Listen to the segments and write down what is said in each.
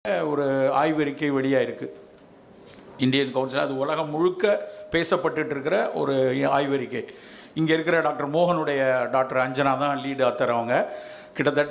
ஒரு ஆய்வறிக்கை வெளியாக இருக்குது இந்தியன் கவுன்சில் அது உலகம் முழுக்க பேசப்பட்டுட்டு இருக்கிற ஒரு ஆய்வறிக்கை இங்கே இருக்கிற டாக்டர் மோகனுடைய டாக்டர் அஞ்சனா தான் லீடு ஆத்தர் அவங்க கிட்டத்தட்ட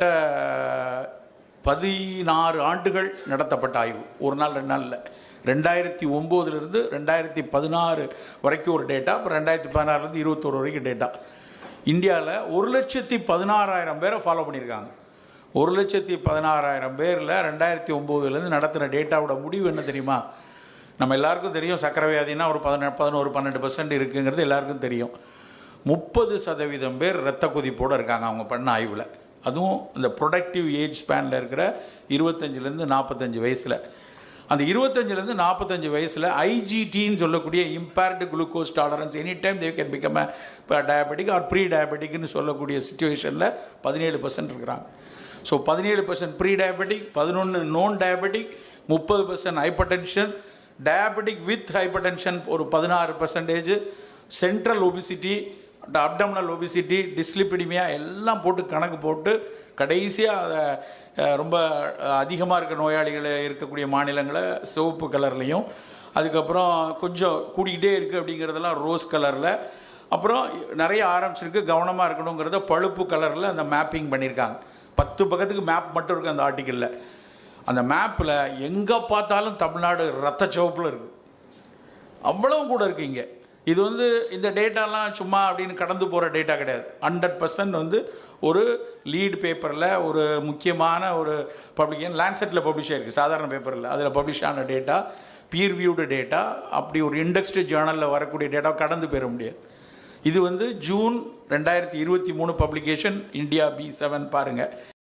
பதினாறு ஆண்டுகள் நடத்தப்பட்ட ஆய்வு ஒரு நாள் ரெண்டு நாள் இல்லை ரெண்டாயிரத்தி ஒம்போதுலேருந்து ரெண்டாயிரத்தி பதினாறு வரைக்கும் ஒரு டேட்டா அப்புறம் ரெண்டாயிரத்தி பதினாறுலேருந்து இருபத்தோரு வரைக்கும் டேட்டா இந்தியாவில் ஒரு லட்சத்தி பதினாறாயிரம் பேரை ஃபாலோ பண்ணியிருக்காங்க ஒரு லட்சத்தி பதினாறாயிரம் பேரில் ரெண்டாயிரத்தி ஒம்போதுலேருந்து நடத்தின டேட்டாவோட முடிவு என்ன தெரியுமா நம்ம எல்லாருக்கும் தெரியும் சக்கரை வியாதினா ஒரு பதினெ பதினோரு பன்னெண்டு பர்சன்ட் இருக்குங்கிறது எல்லாருக்கும் தெரியும் முப்பது சதவீதம் பேர் இரத்த கொதிப்போடு இருக்காங்க அவங்க பண்ண ஆய்வில் அதுவும் இந்த ப்ரொடக்டிவ் ஏஜ் ஸ்பேனில் இருக்கிற இருபத்தஞ்சிலேருந்து நாற்பத்தஞ்சு வயசில் அந்த இருபத்தஞ்சிலேருந்து நாற்பத்தஞ்சு வயசில் ஐஜிடின்னு சொல்லக்கூடிய impaired glucose tolerance any time they can become இப்போ டயபெட்டிக் ஆர் ப்ரீ டயபெட்டிக்னு சொல்லக்கூடிய சுச்சுவேஷனில் பதினேழு பர்சன்ட் இருக்கிறாங்க ஸோ பதினேழு பர்சன்ட் ப்ரீ டயபெட்டிக் பதினொன்று நோன் டயபெட்டிக் முப்பது percent hypertension diabetic with hypertension ஒரு பதினாறு percentage central obesity abdominal obesity dyslipidemia எல்லாம் போட்டு கணக்கு போட்டு கடைசியாக அதை அஹ், ரொம்ப அதிகமாக இருக்க நோயாளிகள் இருக்கக்கூடிய மாநிலங்களை சிவப்பு கலர்லேயும் அதுக்கப்புறம் கொஞ்சம் கூடிக்கிட்டே இருக்குது அப்படிங்கிறதெல்லாம் ரோஸ் கலரில் அப்புறம் நிறைய ஆரம்பிச்சிருக்கு கவனமாக இருக்கணுங்கிறத பழுப்பு கலரில் அந்த மேப்பிங் பண்ணியிருக்காங்க பத்து பக்கத்துக்கு மேப் மட்டும் இருக்குது அந்த ஆர்டிக்கலில் அந்த மேப்பில் எங்கே பார்த்தாலும் தமிழ்நாடு ரத்த சிவப்பில் இருக்குது அவ்வளவும் கூட இருக்குது இங்கே இது வந்து இந்த டேட்டாலாம் சும்மா அப்படின்னு கடந்து போகிற டேட்டா கிடையாது ஹண்ட்ரட் பர்சன்ட் வந்து ஒரு லீட் பேப்பரில் ஒரு முக்கியமான ஒரு பப்ளிகேஷன் லேண்ட்செட்டில் பப்ளிஷ் ஆயிருக்கு சாதாரண பேப்பரில் அதில் பப்ளிஷ் ஆன டேட்டா பீர் வியூடு டேட்டா அப்படி ஒரு இண்டெக்ஸ்டு ஜேர்னலில் வரக்கூடிய டேட்டா கடந்து போயிட முடியாது இது வந்து ஜூன் ரெண்டாயிரத்தி இருபத்தி மூணு பப்ளிகேஷன் இந்தியா பி செவன் பாருங்கள்